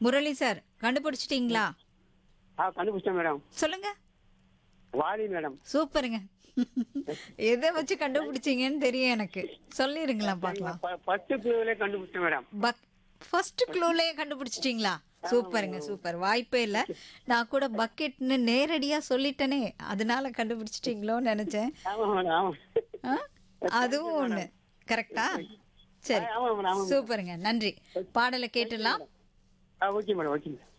Murali sir கண்டுபிடிச்சிட்டீங்களா ஆ கண்டுபிடிச்சேன் madam சொல்லுங்க வாலி மேடம் சூப்பருங்க எதை வச்சு கண்டுபிடிச்சீங்கன்னு தெரியும் எனக்கு சொல்லிருங்களா பார்க்கலாம் ஃபர்ஸ்ட் குழுவிலே கண்டுபிடிச்சேன் மேடம் பக் ஃபர்ஸ்ட் க்ளூலயே கண்டுபிடிச்சிட்டீங்களா சூப்பருங்க சூப்பர் வாய்ப்பே இல்லை நான் கூட பக்கெட்னு நேரடியா சொல்லிட்டேனே அதனால கண்டுபிடிச்சிட்டீங்களோன்னு நினைச்சேன் ஆமா மேடம் ஆமா ஆ? அதுவும் ஒண்ணு கரெக்டா சரி ஆமா மேடம் ஆமா சூப்பருங்க நன்றி பாடலை கேட்டுடலாம் ஆ ஓகே மேடம் ஓகே மேடம்